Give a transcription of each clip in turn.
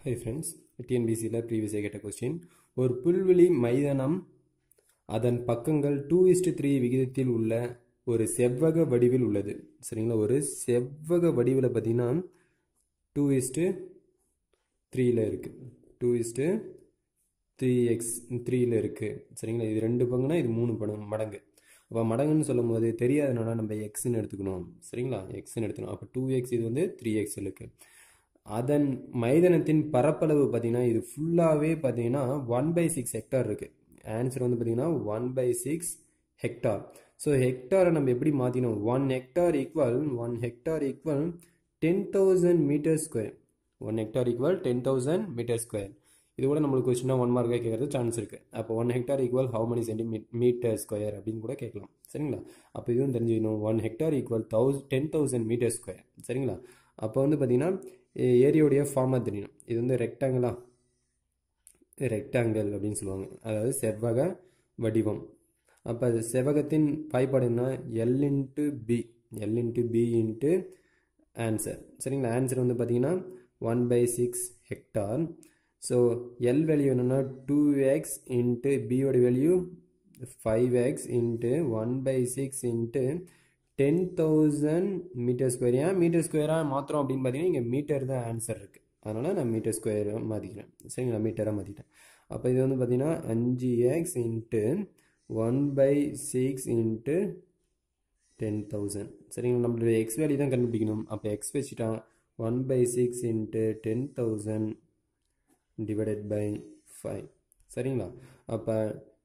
hi friends டிஎன்பிசியில் ப்ரீவியஸாக கேட்ட கொஸ்டின் ஒரு புல்வெளி மைதானம் அதன் பக்கங்கள் டூ இஸ்டு த்ரீ விகிதத்தில் உள்ள ஒரு செவ்வக வடிவில் உள்ளது சரிங்களா ஒரு செவ்வக வடிவில் பார்த்தீங்கன்னா டூ இஸ்டு த்ரீயில் இருக்குது டூ இஸ்டு த்ரீ எக்ஸ் த்ரீயில் இருக்குது சரிங்களா இது ரெண்டு பங்குனா இது மூணு பங்கு மடங்கு அப்போ மடங்குன்னு சொல்லும் போது தெரியாதனால நம்ம எக்ஸ்ன்னு எடுத்துக்கணும் சரிங்களா எக்ஸ்ன்னு எடுத்துக்கணும் அப்போ டூ எக்ஸ் இது வந்து த்ரீ எக்ஸ் இருக்குது அதன் மைதானத்தின் பரப்பளவு பார்த்தீங்கன்னா இது ஃபுல்லாகவே பார்த்தீங்கன்னா ஒன் பை சிக்ஸ் ஹெக்டார் இருக்குது ஆன்சர் வந்து பார்த்தீங்கன்னா one by six hectare so ஹெக்டாரை நம்ம எப்படி மாற்றினோம் one hectare equal one hectare equal ten thousand metre square one hectare equal ten thousand metre square இது கூட நம்மளுக்கு கொஸ்டினாக ஒன் மார்க்காக கேட்கறது சான்ஸ் இருக்குது அப்போ one hectare equal how many centimetre metre square அப்படின்னு கூட கேட்கலாம் சரிங்களா அப்போ இதுவும் தெரிஞ்சுக்கணும் one hectare equal thousand ten thousand metre square சரிங்களா அப்போ வந்து பார்த்தீங்கன்னா ஏரியோடைய ஃபார்மாக தெரியணும் இது வந்து ரெக்டாங்கிளா ரெக்டாங்கிள் அப்படின்னு சொல்லுவாங்க அதாவது செவ்வக வடிவம் அப்போ அது செவ்வகத்தின் பாய்ப்பாடு என்ன L into B L into B into answer சரிங்களா ஆன்சர் வந்து பார்த்தீங்கன்னா one by six hectare so L value என்னென்னா டூ எக்ஸ் இன்ட்டு பியோட value five x into one by six into ten thousand metre square ஏன் metre ஸ்கொயராக மாத்திரம் அப்படின்னு பார்த்தீங்கன்னா இங்கே மீட்டர் தான் ஆன்சர் இருக்குது அதனால் நான் மீட்டர் ஸ்கொயராக மாற்றிக்கிறேன் சரிங்களா மீட்டராக மாற்றிட்டேன் அப்போ இது வந்து பார்த்தீங்கன்னா அஞ்சு x into one by six into ten thousand சரிங்களா நம்மளுடைய எக்ஸ் வேல்யூ தான் கண்டுபிடிக்கணும் அப்போ எக்ஸ் வச்சுட்டான் one by six into ten thousand divided by five சரிங்களா அப்போ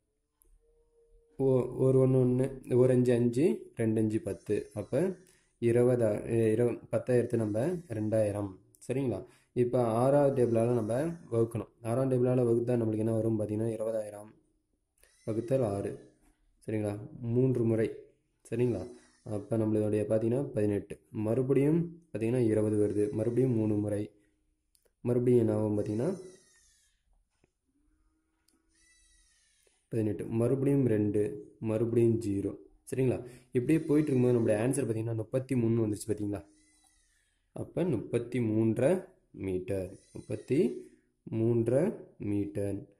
ஓ ஒரு ஒன்று ஒன்று ஒரு அஞ்சு அஞ்சு ரெண்டு அஞ்சு பத்து அப்போ இருபதா இருப பத்தாயிரத்து நம்ம ரெண்டாயிரம் சரிங்களா இப்போ ஆறாவது டேபிளால் நம்ம வகுக்கணும் ஆறாம் டேபிளால் வகுத்தா நம்மளுக்கு என்ன வரும் பார்த்தீங்கன்னா இருபதாயிரம் வகுத்தல் ஆறு சரிங்களா மூன்று முறை சரிங்களா அப்போ நம்மளுடைய பார்த்தீங்கன்னா பதினெட்டு மறுபடியும் பார்த்தீங்கன்னா இருபது வருது மறுபடியும் மூணு முறை மறுபடியும் என்ன ஆகும் பார்த்தீங்கன்னா பதினெட்டு மறுபடியும் ரெண்டு மறுபடியும் ஜீரோ சரிங்களா இப்படியே போயிட்டு இருக்கும்போது நம்மளுடைய ஆன்சர் பார்த்தீங்கன்னா முப்பத்தி மூணு வந்துருச்சு பார்த்தீங்களா அப்போ முப்பத்தி மூன்றரை மீட்டர் முப்பத்தி மூன்றரை மீட்டர்